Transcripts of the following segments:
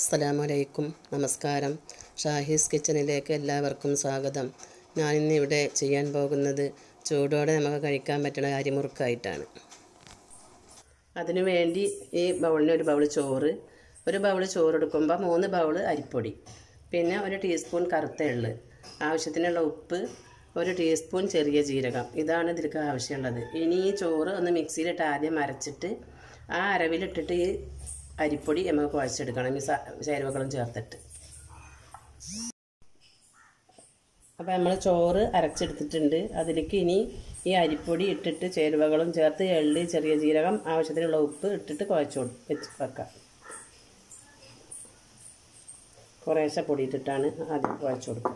അസ്സലാമലൈക്കും നമസ്കാരം ഷാഹീസ് കിച്ചണിലേക്ക് എല്ലാവർക്കും സ്വാഗതം ഞാനിന്ന് ഇവിടെ ചെയ്യാൻ പോകുന്നത് ചൂടോടെ നമുക്ക് കഴിക്കാൻ പറ്റുന്ന അരിമുറുക്കായിട്ടാണ് അതിനു വേണ്ടി ഈ ബൗളിന് ഒരു ബൗൾ ചോറ് ഒരു ബൗൾ ചോറ് എടുക്കുമ്പോൾ മൂന്ന് ബൗൾ അരിപ്പൊടി പിന്നെ ഒരു ടീസ്പൂൺ കറുത്ത എള്ള് ആവശ്യത്തിനുള്ള ഉപ്പ് ഒരു ടീസ്പൂൺ ചെറിയ ജീരകം ഇതാണ് ഇതിലേക്ക് ആവശ്യമുള്ളത് ഇനി ഈ ചോറ് ഒന്ന് മിക്സിയിലിട്ട് ആദ്യം അരച്ചിട്ട് ആ അരവിലിട്ടിട്ട് ഈ അരിപ്പൊടി നമുക്ക് കുഴച്ചെടുക്കണം ഈ സ- ചേരുവകളും ചേർത്തിട്ട് അപ്പോൾ നമ്മൾ ചോറ് അരച്ചെടുത്തിട്ടുണ്ട് അതിലേക്ക് ഇനി ഈ അരിപ്പൊടി ഇട്ടിട്ട് ചേരുവകളും ചേർത്ത് എള്ളി ചെറിയ ജീരകം ആവശ്യത്തിനുള്ള ഉപ്പ് ഇട്ടിട്ട് കുഴച്ച് കൊടു- വെച്ച് വെക്കാം കുറേശ്ശെ പൊടി ഇട്ടിട്ടാണ് ആദ്യം കുഴച്ച് കൊടുക്കുക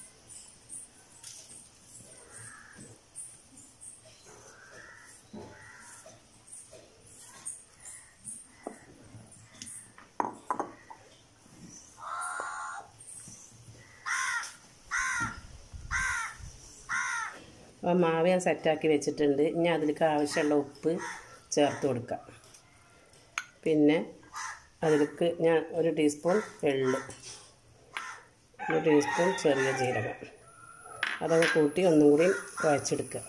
അപ്പോൾ മാവ് ഞാൻ സെറ്റാക്കി വെച്ചിട്ടുണ്ട് ഇനി അതിലേക്ക് ആവശ്യമുള്ള ഉപ്പ് ചേർത്ത് കൊടുക്കാം പിന്നെ അതിലേക്ക് ഞാൻ ഒരു ടീസ്പൂൺ എള്ള് ഒരു ടീസ്പൂൺ ചെറിയ ജീരകം അതൊക്കെ കൂട്ടി ഒന്നും കൂടി കുഴച്ചെടുക്കുക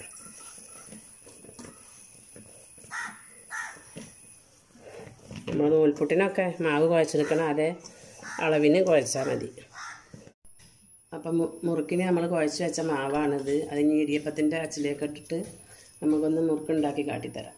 നമ്മൾ നൂൽപുട്ടിനൊക്കെ മാവ് കുഴച്ചെടുക്കണം അതേ അളവിന് കുഴച്ചാൽ മതി അപ്പം മു- മുറുക്കിന് നമ്മൾ കുഴച്ച് വെച്ച മാവാണിത് അതിന് ഇടിയപ്പത്തിൻ്റെ അച്ചിലേക്ക് ഇട്ടിട്ട് നമുക്കൊന്ന് മുറുക്കുണ്ടാക്കി കാട്ടിത്തരാം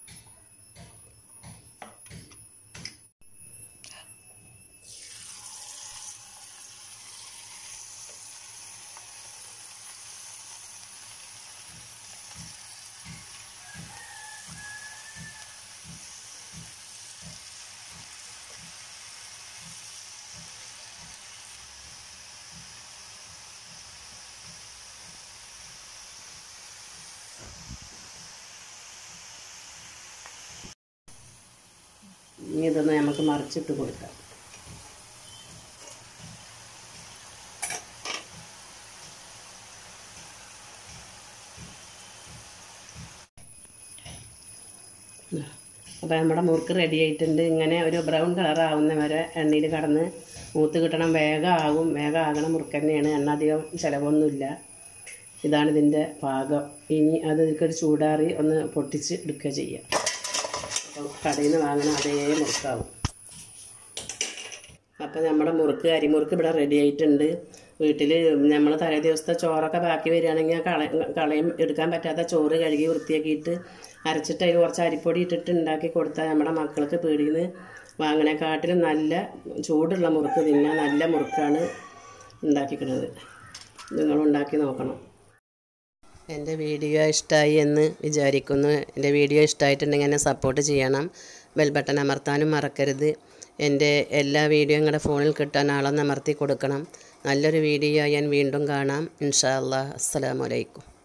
ഇനി ഇതൊന്ന് നമുക്ക് മറിച്ചിട്ട് കൊടുക്കാം അപ്പോൾ നമ്മുടെ മുറുക്ക് റെഡി ആയിട്ടുണ്ട് ഇങ്ങനെ ഒരു ബ്രൗൺ കളർ ആവുന്ന വരെ എണ്ണയിൽ കടന്ന് മൂത്ത് കിട്ടണം വേഗം ആവും വേഗം ആകണ മുറുക്ക് തന്നെയാണ് എണ്ണ അധികം ചിലവൊന്നുമില്ല ഇതാണ് ഇതിൻ്റെ പാകം ഇനി അത് ഇതിൽക്കൊരു ചൂടാറി ഒന്ന് പൊട്ടിച്ച് എടുക്കുക ചെയ്യുക അപ്പോൾ കടയിൽ നിന്ന് വാങ്ങണ അതേ മുറുക്കാവും അപ്പോൾ നമ്മുടെ മുറുക്ക് അരിമുറുക്ക് ഇവിടെ റെഡി ആയിട്ടുണ്ട് വീട്ടിൽ നമ്മൾ തലേ ദിവസത്തെ ചോറൊക്കെ ബാക്കി വരികയാണെങ്കിൽ കള കളയും എടുക്കാൻ പറ്റാത്ത ചോറ് കഴുകി വൃത്തിയാക്കിയിട്ട് അരച്ചിട്ട് അതിൽ കുറച്ച് അരിപ്പൊടി ഇട്ടിട്ട് ഉണ്ടാക്കി കൊടുത്താൽ നമ്മുടെ മക്കൾക്ക് പീടിയിൽ നിന്ന് വാങ്ങണേക്കാട്ടിലും നല്ല ചൂടുള്ള മുറുക്ക് തിന്നാൻ നല്ല മുറുക്കാണ് ഉണ്ടാക്കിക്കുന്നത് നിങ്ങൾ ഉണ്ടാക്കി നോക്കണം എൻ്റെ വീഡിയോ ഇഷ്ടമായി എന്ന് വിചാരിക്കുന്നു എൻ്റെ വീഡിയോ ഇഷ്ടമായിട്ടുണ്ടെങ്കിൽ എന്നെ സപ്പോർട്ട് ചെയ്യണം ബെൽ ബട്ടൺ അമർത്താനും മറക്കരുത് എൻ്റെ എല്ലാ വീഡിയോ നിങ്ങളുടെ ഫോണിൽ കിട്ടാൻ ആളൊന്ന് അമർത്തി കൊടുക്കണം നല്ലൊരു വീഡിയോ ഞാൻ വീണ്ടും കാണാം ഇൻഷാ അല്ലാ അസ്സലാമലൈക്കും